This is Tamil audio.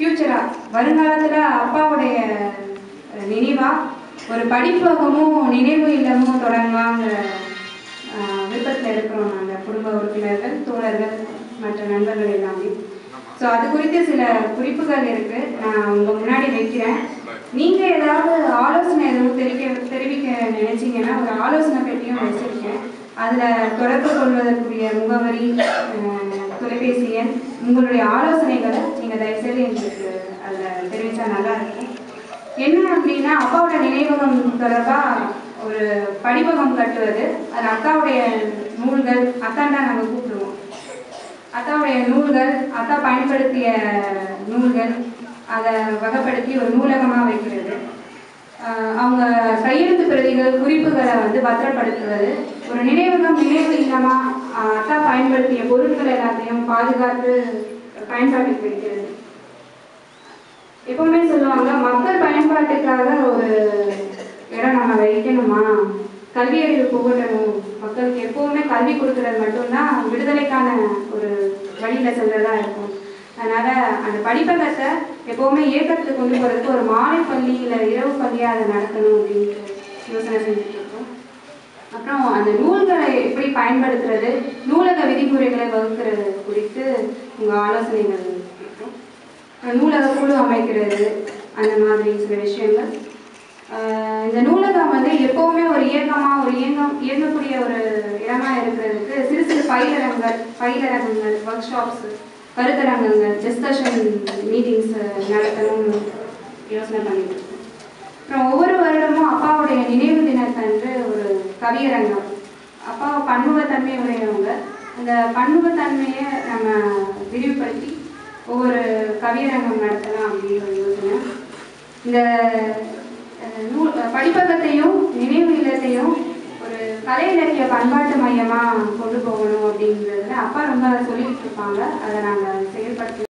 ஃப்யூச்சராக வருங்காலத்தில் அப்பாவுடைய அஹ், நினைவா ஒரு படிப்பகமும் நினைவு இல்லமும் தொடங்கலாங்கிற விருப்பத்தில் இருக்கிறோம் நாங்கள் குடும்ப உறுப்பினர்கள் தோழர்கள் மற்ற நண்பர்கள் எல்லாமே ஸோ அது குறித்து சில குறிப்புகள் இருக்கு நான் உங்க முன்னாடி வைக்கிறேன் நீங்க ஏதாவது ஆலோசனை எதுவும் தெரிவிக்க தெரிவிக்க நினைச்சீங்கன்னா ஒரு ஆலோசனை பெட்டியும் வச்சிருக்கேன் அதுல தொடர்பு கொள்வதற்குரிய முகவரி அஹ், தொலைபேசி எண் உங்களுடைய ஆலோசனைகளை நீங்க தயவுசெய்து எங்களுக்கு அதுல தெரிவிச்சா நல்லா இருக்கும் என்ன அப்படின்னா அப்பாவோட நினைவகம் தொடர்பா ஒரு படிவகம் கட்டுவது அது அக்காவுடைய நூல்கள் அத்தான் தான் நாங்கள் கூப்பிடுவோம் அத்தாவுடைய நூல்கள் அத்தா பயன்படுத்திய நூல்கள் அதை வகைப்படுத்தி ஒரு நூலகமாக வைக்கிறது ஆஹ் அவங்க கையெழுத்து பிரதிகள் குறிப்புகளை வந்து பத்திரப்படுத்துவது ஒரு நினைவகம் நினைவு இல்லமா ஆஹ் அத்தா பயன்படுத்திய பொருட்கள் எல்லாத்தையும் பாதுகாத்து பயன்பாட்டுக்கு வைக்கிறது எப்பவுமே சொல்லுவாங்க மக்கள் பயன்பாட்டுக்காக ஒரு இடம் நம்ம வைக்கணுமா கல்வி அறிவு புகட்டணும் மக்களுக்கு எப்பவுமே கல்வி கொடுக்கறது மட்டும்தான் விடுதலைக்கான ஒரு வழியில செல்றதா இருக்கும் அதனால அந்த படிப்பகத்தை எப்பவுமே இயக்கத்துக்கு கொண்டு போறதுக்கு ஒரு மாலை பள்ளி இல்ல இரவு பள்ளியா அதை நடத்தணும் அப்படின்ட்டு யோசனை செஞ்சுட்டு இருக்கோம் அப்புறம் அந்த நூல்களை எப்படி பயன்படுத்துறது நூலக விதிமுறைகளை வகுக்கிறது குறித்து உங்க ஆலோசனைகள் கேட்கிறோம் அப்புறம் நூலக குழு அமைக்கிறது அந்த மாதிரி சில விஷயங்கள் ஆஹ் இந்த நூலகம் வந்து எப்பவுமே ஒரு இயக்கமா ஒரு இயங்கம் இயங்கக்கூடிய ஒரு இடமா இருக்கிறதுக்கு சிறு சிறு பயிலரங்கள் பயிலரங்கங்கள் ஒர்க் ஷாப்ஸ் கருத்தரங்கங்கள் டிஸ்கஷன் மீட்டிங்ஸ் நடத்தணும்னு யோசனை பண்ணிட்டு இருக்கோம் அப்புறம் ஒவ்வொரு வருடமும் அப்பாவுடைய நினைவு தினத்தன்று ஒரு கவியரங்கம் அப்பா பன்முகத்தன்மை உடையவங்க அந்த பன்முகத்தன்மையை நம்ம விரிவுபடுத்தி ஒவ்வொரு கவியரங்கம் நடத்தலாம் அப்படின்னு ஒரு யோசனை இந்த அஹ், நூல் படிப்பகத்தையும் நினைவு இல்லத்தையும் ஒரு கலை இலக்கிய பண்பாட்டு மையமா கொண்டு போகணும் அப்படிங்கிறதுல அப்பா ரொம்ப சொல்லிட்டு இருப்பாங்க அதை நாங்கள் செயல்படுத்தி